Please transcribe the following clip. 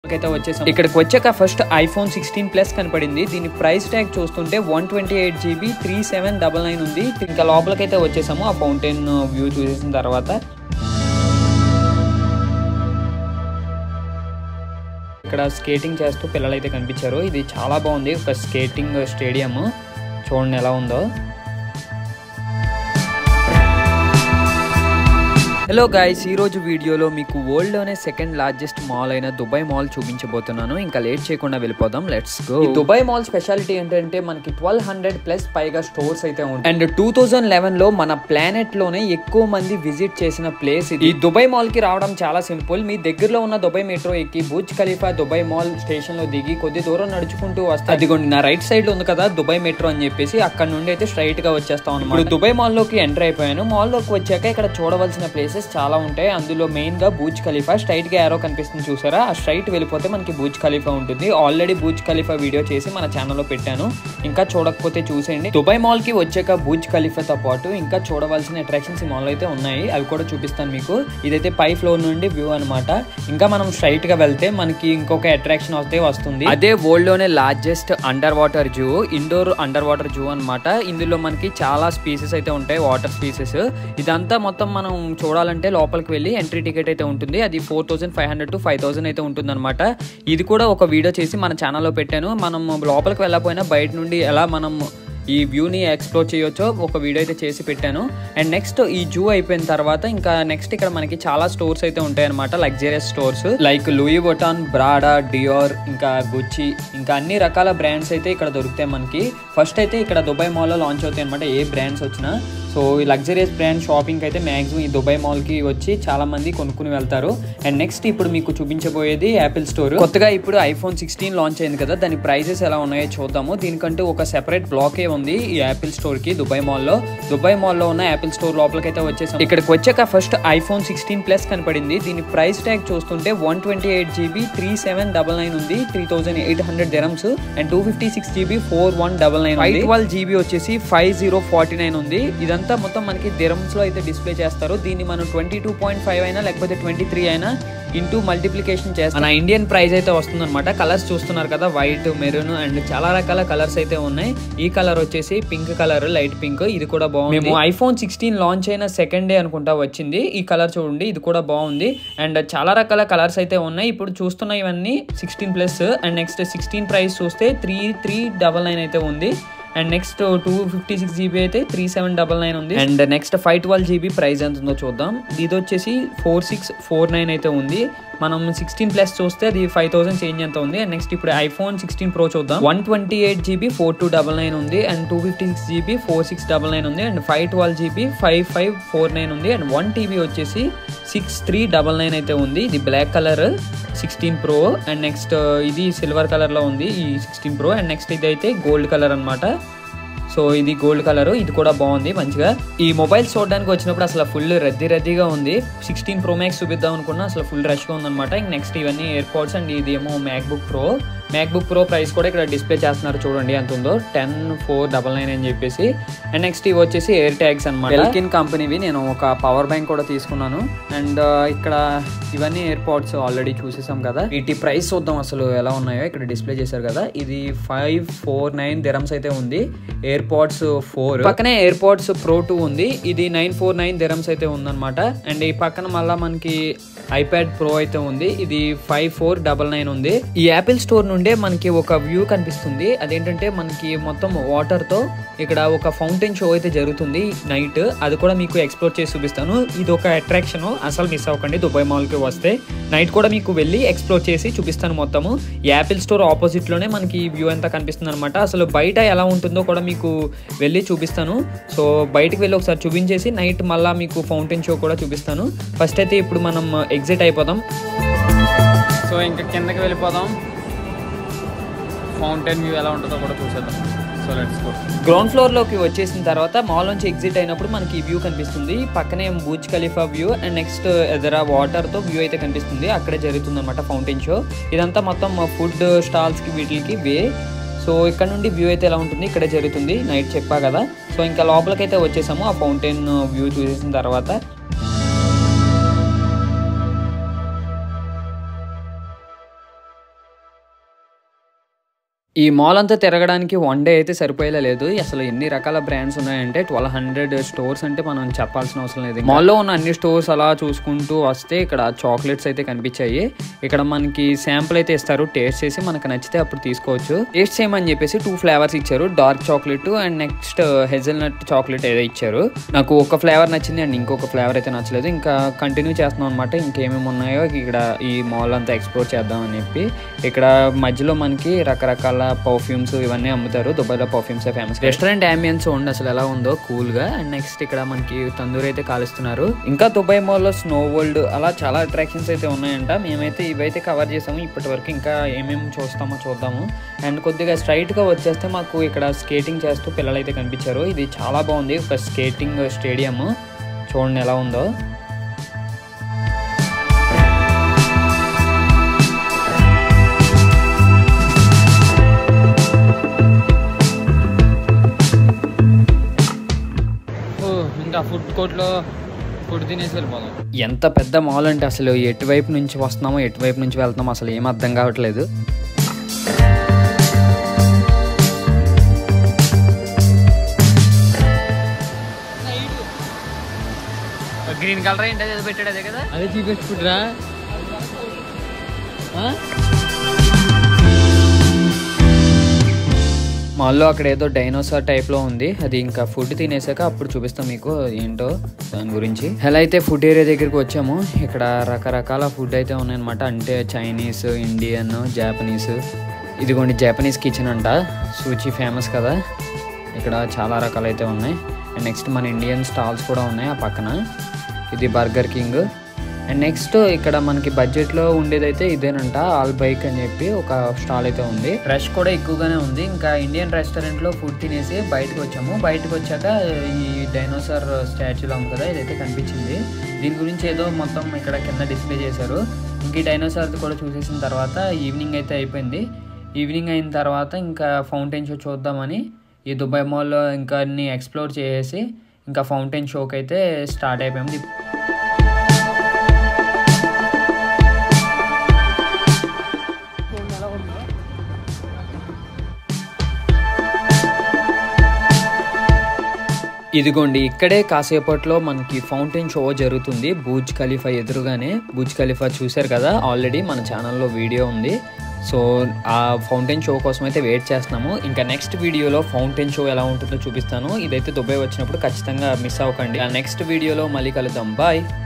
అయితే వచ్చేసాం ఇక్కడికి వచ్చాక ఫస్ట్ ఐఫోన్ సిక్స్టీన్ ప్లస్ కనపడింది దీని ప్రైస్ ట్యాగ్ చూస్తుంటే one twenty eight GB three seven double nine ఉంది ఇంకా లోపలికైతే వచ్చేసాము ఆ ఫౌంటైన్ వ్యూ చూసేసిన తర్వాత ఇక్కడ స్కేటింగ్ చేస్తూ పిల్లలు అయితే కనిపించారు ఇది చాలా బాగుంది ఒక స్కేటింగ్ స్టేడియం చూడండి ఎలా ఉందో హలో గాయస్ ఈ రోజు వీడియోలో మీకు వరల్డ్ లోనే సెకండ్ లార్జెస్ట్ మాల్ అయిన దుబాయ్ మాల్ చూపించబోతున్నాను ఇంకా లేట్ చేయకుండా వెళ్ళిపోదాం లెట్స్ గో ఈ దుబాయ్ మాల్ స్పెషాలిటీ ఏంటంటే మనకి ట్వెల్వ్ హండ్రెడ్ ప్లస్ పైగా స్టోర్స్ అయితే ఉంటాయి అండ్ టూ థౌజండ్ లెవెన్ లో మన ప్లానెట్ లోనే ఎక్కువ మంది విజిట్ చేసిన ప్లేస్ ఇది ఈ దుబాయ్ మాల్ కి రావడం చాలా సింపుల్ మీ దగ్గరలో ఉన్న దుబాయ్ మెట్రో ఎక్కి Burj Khalifa Dubai mall station లో దిగి కొద్ది దూరం నడుచుకుంటూ వస్తే అదిగోండి నా రైట్ సైడ్ లో ఉంది కదా దుబాయ్ మెట్రో అని చెప్పేసి అక్కడ నుండి అయితే స్ట్రైట్ గా వచ్చేస్తాం అనమాట దుబాయ్ మాల్ లోకి ఎంటర్ అయిపోయాను మాల్ లోకి వచ్చాక ఇక్కడ చూడవలసిన ప్లేసెస్ చాలా ఉంటాయి అందులో మెయిన్ గా బూజ్ ఖలీఫా స్ట్రైట్ గా ఏరో కనిపిస్తుంది చూసారా ఆ స్ట్రైట్ వెళ్ళిపోతే మనకి బూజ్ ఖలీఫా ఉంటుంది ఆల్రెడీ బూజ్ ఖలీఫా వీడియో చేసి మన ఛానల్లో పెట్టాను ఇంకా చూడకపోతే చూసేయండి దుబాయ్ మాల్ కి వచ్చాక బూజ్ ఖలీఫాతో పాటు ఇంకా చూడవలసిన అట్రాక్షన్స్ ఈ మాల్ అయితే ఉన్నాయి అవి కూడా చూపిస్తాను మీకు ఇదైతే పై ఫ్లోర్ నుండి వ్యూ అనమాట ఇంకా మనం స్ట్రైట్ గా వెళ్తే మనకి ఇంకొక అట్రాక్షన్ అయితే వస్తుంది అదే వరల్డ్ లోనే largest under water zoo indoor under water zoo అనమాట ఇందులో మనకి చాలా స్పీసెస్ అయితే ఉంటాయి వాటర్ స్పీసెస్ ఇదంతా మొత్తం మనం చూడాలంటే లోపలికి వెళ్ళి ఎంట్రీ టికెట్ అయితే ఉంటుంది అది four thousand five hundred to five thousand అయితే ఉంటుంది అనమాట ఇది కూడా ఒక వీడియో చేసి మన ఛానల్లో పెట్టాను మనం లోపలికి వెళ్ళకపోయినా బయట నుండి ఎలా మనం ఈ వ్యూని ఎక్స్ప్లోర్ చేయొచ్చో ఒక వీడియో అయితే చేసి పెట్టాను అండ్ నెక్స్ట్ ఈ జూ అయిపోయిన తర్వాత ఇంకా నెక్స్ట్ ఇక్కడ మనకి చాలా స్టోర్స్ అయితే ఉంటాయి అనమాట luxurious stores like Louis Vuitton Prada Dior ఇంకా గుచ్చి ఇంకా అన్ని రకాల బ్రాండ్స్ అయితే ఇక్కడ దొరుకుతాయి మనకి ఫస్ట్ అయితే ఇక్కడ దుబాయ్ మాల్లో లాంచ్ అవుతాయి అనమాట ఏ బ్రాండ్స్ వచ్చినా సో ఈ లగ్జరియస్ బ్రాండ్ షాపింగ్ అయితే మ్యాక్సిమం ఈ దుబాయ్ మాల్కి వచ్చి చాలా మంది కొనుక్కుని వెళ్తారు అండ్ నెక్స్ట్ ఇప్పుడు మీకు చూపించబోయేది యాపిల్ స్టోర్ కొత్తగా ఇప్పుడు ఐఫోన్ సిక్స్టీన్ లాంచ్ అయింది కదా దాని ప్రైజెస్ ఎలా ఉన్నాయో చూద్దాము దీనికంటూ ఒక సెపరేట్ బ్లాకే ఉంది ఈ యాపిల్ స్టోర్ కి దుబాయ్ మాల్లో దుబాయ్ మాల్లో ఉన్న యాపిల్ స్టోర్ లోపలికి అయితే వచ్చేసాం ఇక్కడికి వచ్చాక ఫస్ట్ ఐఫోన్ సిక్స్టీన్ ప్లస్ కనపడింది దీని ప్రైస్ ట్యాగ్ చూస్తుంటే one twenty eight GB three seven double nine ఉంది three thousand eight hundred dirhams and two fifty six GB four one double nine five twelve GB వచ్చేసి five zero forty nine ఉంది ఇదంతా మొత్తం మనకి dirhams లో అయితే display చేస్తారు దీన్ని మనం ట్వంటీ టూ పాయింట్ ఫైవ్ అయినా లేకపోతే ట్వంటీ త్రీ అయినా ఇంటూ మల్టిప్లికేషన్ చేస్తాం మన ఇండియన్ ప్రైస్ అయితే వస్తుంది అనమాట కలర్స్ చూస్తున్నారు కదా వైట్ మెరూన్ అండ్ చాలా రకాల కలర్స్ అయితే ఉన్నాయి ఈ కలర్ వచ్చేసి పింక్ కలర్ లైట్ పింక్ ఇది కూడా బాగుంది మేము ఐఫోన్ సిక్స్టీన్ లాంచ్ అయిన సెకండ్ డే అనుకుంటా వచ్చింది ఈ కలర్ చూడండి ఇది కూడా బాగుంది అండ్ చాలా రకాల కలర్స్ అయితే ఉన్నాయి ఇప్పుడు చూస్తున్న ఇవన్నీ sixteen plus and next sixteen price చూస్తే త్రీ త్రీ డబల్ నైన్ అయితే ఉంది and next two fifty six GB అయితే త్రీ సెవెన్ డబల్ నైన్ ఉంది and next five twelve GB price ఎంత ఉందో చూద్దాం ఇది వచ్చేసి ఫోర్ సిక్స్ ఫోర్ నైన్ అయితే ఉంది మనం సిక్స్టీన్ ప్లస్ చూస్తే అది ఫైవ్ థౌసండ్ చేంజ్ ఎంత ఉంది అండ్ నెక్స్ట్ ఇప్పుడు ఐఫోన్ సిక్స్టీన్ ప్రో చూద్దాం one twenty eight GB four two double nine ఉంది and two fifty six GB four six double nine ఉంది and five twelve GB five five four nine ఉంది and one TB వచ్చేసి six three double nine అయితే ఉంది ఇది black colour sixteen pro and next ఇది silver కలర్లో ఉంది ఈ సిక్స్టీన్ ప్రో అండ్ నెక్స్ట్ ఇది అయితే గోల్డ్ కలర్ అనమాట సో ఇది గోల్డ్ కలర్ ఇది కూడా బాగుంది మంచిగా ఈ మొబైల్ చూడడానికి వచ్చినప్పుడు అసలు ఫుల్ రద్దీ రద్దీగా ఉంది సిక్స్టీన్ ప్రో మ్యాక్స్ చూపిద్దాం అనుకున్నా అసలు ఫుల్ రష్గా ఉందన్నమాట ఇంక నెక్స్ట్ ఇవన్నీ ఎయిర్పోర్ట్స్ అండ్ ఇదేమో MacBook pro MacBook pro price కూడా ఇక్కడ డిస్ప్లే చేస్తున్నారు చూడండి ఎంత ఉందో టెన్ ఫోర్ డబల్ నైన్ అని చెప్పేసి అండ్ నెక్స్ట్ ఇవి వచ్చేసి ఎయిర్ ట్యాగ్స్ అనమాట ఎల్కిన్ కంపెనీవి నేను ఒక పవర్ బ్యాంక్ కూడా తీసుకున్నాను అండ్ ఇక్కడ ఇవన్నీ ఎయిర్పోర్ట్స్ ఆల్రెడీ చూసేసాం కదా వీటి ప్రైస్ చూద్దాం అసలు ఎలా ఉన్నాయో ఇక్కడ డిస్ప్లే చేశారు కదా ఇది ఫైవ్ ఫోర్ నైన్ దిరమ్స్ అయితే ఉంది ఎయిర్పోర్ట్స్ ఫోర్ పక్కనే ఎయిర్పోర్ట్స్ ప్రో టూ ఉంది ఇది నైన్ ఫోర్ నైన్ దిరమ్స్ అయితే ఉందన్నమాట అండ్ ఈ పక్కన మళ్ళీ మనకి ఐప్యాడ్ ప్రో అయితే ఉంది ఇది ఫైవ్ ఫోర్ డబల్ నైన్ ఉంది ఈ యాపిల్ స్టోర్ నుండే మనకి ఒక వ్యూ కనిపిస్తుంది అదేంటంటే మనకి మొత్తం వాటర్ తో ఇక్కడ ఒక ఫౌంటైన్ షో అయితే జరుగుతుంది నైట్ అది కూడా మీకు ఎక్స్ప్లోర్ చేసి చూపిస్తాను ఇది ఒక అట్రాక్షన్ అసలు మిస్ అవ్వకండి దుబాయ్ మాల్ కి వస్తే నైట్ కూడా మీకు వెళ్ళి ఎక్స్ప్లోర్ చేసి చూపిస్తాను మొత్తము యాపిల్ స్టోర్ ఆపోజిట్ లోనే మనకి ఈ వ్యూ అంతా కనిపిస్తుంది అనమాట అసలు బయట ఎలా ఉంటుందో కూడా మీకు వెళ్ళి చూపిస్తాను సో బయటికి వెళ్ళి ఒకసారి చూపించేసి నైట్ మళ్ళీ మీకు ఫౌంటైన్ షో కూడా చూపిస్తాను ఫస్ట్ అయితే ఇప్పుడు మనం ఎగ్జిట్ అయిపోదాం సో ఇంకా కిందకి వెళ్ళిపోదాం ఫౌంటైన్ వ్యూ ఎలా ఉంటుందో కూడా చూసేద్దాం so let's go ground floor లోకి వచ్చేసిన తర్వాత మాల్ నుంచి ఎగ్జిట్ అయినప్పుడు మనకి ఈ వ్యూ కనిపిస్తుంది పక్కనే Burj Khalifa view and next ఎదర వాటర్ తో వ్యూ అయితే కనిపిస్తుంది అక్కడే జరుగుతుంది అనమాట ఫౌంటైన్ షో ఇదంతా మొత్తం ఫుడ్ స్టాల్స్ కి వీటికి వే సో ఇక్కడ నుండి వ్యూ అయితే ఎలా ఉంటుంది ఇక్కడే జరుగుతుంది నైట్ చెప్పా కదా సో ఇంకా లోపలికైతే వచ్చేసాము ఆ ఫౌంటైన్ వ్యూ చూసేసిన తర్వాత ఈ మాల్ అంతా తిరగడానికి వన్ డే అయితే సరిపోయేలా లేదు అసలు ఎన్ని రకాల బ్రాండ్స్ ఉన్నాయంటే ట్వెల్వ్ హండ్రెడ్ స్టోర్స్ అంటే మనం చెప్పాల్సిన అవసరం లేదు మాల్లో ఉన్న అన్ని స్టోర్స్ అలా చూసుకుంటూ వస్తే ఇక్కడ చాక్లెట్స్ అయితే కనిపించాయి ఇక్కడ మనకి శాంపుల్ అయితే ఇస్తారు టేస్ట్ చేసి మనకు నచ్చితే అప్పుడు తీసుకోవచ్చు టేస్ట్ చేయమని చెప్పేసి టూ ఫ్లేవర్స్ ఇచ్చారు dark chocolate and next hazelnut chocolate ఏదో ఇచ్చారు నాకు ఒక ఫ్లేవర్ నచ్చింది అండ్ ఇంకొక ఫ్లేవర్ అయితే నచ్చలేదు ఇంకా కంటిన్యూ చేస్తున్నాం అనమాట ఇంకేమేమి ఉన్నాయో ఇక్కడ ఈ మాల్ అంతా ఎక్స్ప్లోర్ చేద్దాం అని చెప్పి ఇక్కడ మధ్యలో మనకి రకరకాల పర్ఫ్యూమ్స్ ఇవన్నీ అమ్ముతారు దుబాయ్లో పర్ఫ్యూమ్స్ ఫేమస్ రెస్టారెంట్ అంబియన్స్ చూడండి అసలు ఎలా ఉందో కూల్ గా అండ్ నెక్స్ట్ ఇక్కడ మనకి తందూరి అయితే కాలుస్తున్నారు ఇంకా దుబాయ్ మాల్ లో స్నో వరల్డ్ అలా చాలా అట్రాక్షన్స్ అయితే ఉన్నాయంట మేమైతే ఇవైతే కవర్ చేసాము ఇప్పటి వరకు ఇంకా ఏమేమి చూస్తామో చూద్దాము అండ్ కొద్దిగా స్ట్రైట్ గా వచ్చేస్తే మాకు ఇక్కడ స్కేటింగ్ చేస్తూ పిల్లలు అయితే కనిపించారు ఇది చాలా బాగుంది ఒక స్కేటింగ్ స్టేడియం చూడండి ఎలా ఉందో ఇంకా ఫుడ్ కోర్ట్లో ఫుడ్ తినేసి వెళ్ళిపోదాం ఎంత పెద్ద మాల్ అంటే అసలు ఎటువైపు నుంచి వస్తున్నామో ఎటువైపు నుంచి వెళ్తున్నామో అసలు ఏం అర్థం కావట్లేదు గ్రీన్ కలర్ ఏంటి అది ఏదో పెట్టాడు అదే కదా అదే చీపెస్ట్ ఫుడ్ రా మాల్లో అక్కడ ఏదో డైనోసార్ టైప్ లో ఉంది అది ఇంకా ఫుడ్ తినేసాక అప్పుడు చూపిస్తాం మీకు ఏంటో దాని గురించి ఎలా అయితే ఫుడ్ ఏరియా దగ్గరికి వచ్చాము ఇక్కడ రకరకాల ఫుడ్ అయితే ఉన్నాయన్నమాట అంటే చైనీస్ ఇండియన్ జాపనీస్ ఇదిగోండి జాపనీస్ కిచెన్ అంట సూచి ఫేమస్ కదా ఇక్కడ చాలా రకాలైతే ఉన్నాయి అండ్ నెక్స్ట్ మన ఇండియన్ స్టాల్స్ కూడా ఉన్నాయి ఆ పక్కన ఇది బర్గర్ కింగ్ అండ్ నెక్స్ట్ ఇక్కడ మనకి బడ్జెట్ లో ఉండేదైతే ఇదేనంట ఆల్ బైక్ అని చెప్పి ఒక స్టాల్ అయితే ఉంది రష్ కూడా ఎక్కువగానే ఉంది ఇంకా ఇండియన్ రెస్టారెంట్ లో ఫుడ్ తినేసి బయటకు వచ్చాము బయటకు వచ్చాక ఈ డైనోసార్ స్టాచ్యూలో ఉంది కదా ఇదైతే కనిపించింది దీని గురించి ఏదో మొత్తం ఇక్కడ కింద డిస్ప్లే చేశారు ఇంక ఈ డైనోసార్ కూడా చూసేసిన తర్వాత ఈవినింగ్ అయితే అయిపోయింది ఈవినింగ్ అయిన తర్వాత ఇంకా ఫౌంటైన్ షో చూద్దామని ఈ దుబాయ్ మాల్లో ఇంకా అన్ని ఎక్స్ప్లోర్ చేసేసి ఇంకా ఫౌంటైన్ షోకి అయితే స్టార్ట్ అయిపోయింది ఇదిగోండి ఇక్కడే కాసేపట్లో మనకి ఫౌంటైన్ షో జరుగుతుంది బూజ్ ఖలీఫా ఎదురుగానే బూజ్ ఖలీఫా చూశారు కదా ఆల్రెడీ మన ఛానల్లో వీడియో ఉంది సో ఆ ఫౌంటైన్ షో కోసం అయితే వెయిట్ చేస్తున్నాము ఇంకా నెక్స్ట్ వీడియోలో ఫౌంటైన్ షో ఎలా ఉంటుందో చూపిస్తాను ఇదైతే దుబాయ్ వచ్చినప్పుడు ఖచ్చితంగా మిస్ అవ్వకండి ఆ నెక్స్ట్ వీడియోలో మళ్ళీ కలుద్దాం బాయ్